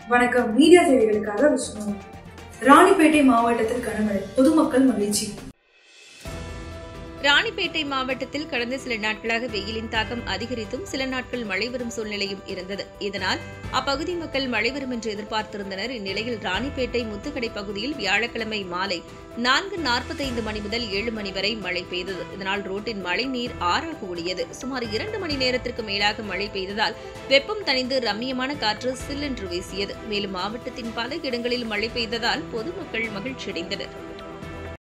வணக்கம் மீடியா செய்திகளுக்காக விஷ்ணு ராணிப்பேட்டை மாவட்டத்தில் கனமழை பொதுமக்கள் மகிழ்ச்சி ராணிப்பேட்டை மாவட்டத்தில் கடந்த சில நாட்களாக வெயிலின் தாக்கம் அதிகரித்தும் சில நாட்கள் மழை வரும் சூழ்நிலையும் இருந்தது இதனால் அப்பகுதி மக்கள் மழை வரும் என்று எதிர்பார்த்திருந்தனர் இந்நிலையில் ராணிப்பேட்டை முத்துக்கடை பகுதியில் வியாழக்கிழமை மாலை நான்கு நாற்பத்தைந்து மணி முதல் ஏழு மணி வரை மழை பெய்தது இதனால் ரோட்டின் மழை நீர் ஆறாக ஓடியது சுமார் இரண்டு மணி நேரத்திற்கு மேலாக மழை பெய்ததால் வெப்பம் தணிந்து ரம்மியமான காற்று சில்லென்று வீசியது மேலும் மாவட்டத்தின் பல இடங்களில் மழை பெய்ததால் பொதுமக்கள் மகிழ்ச்சியடைந்தனர்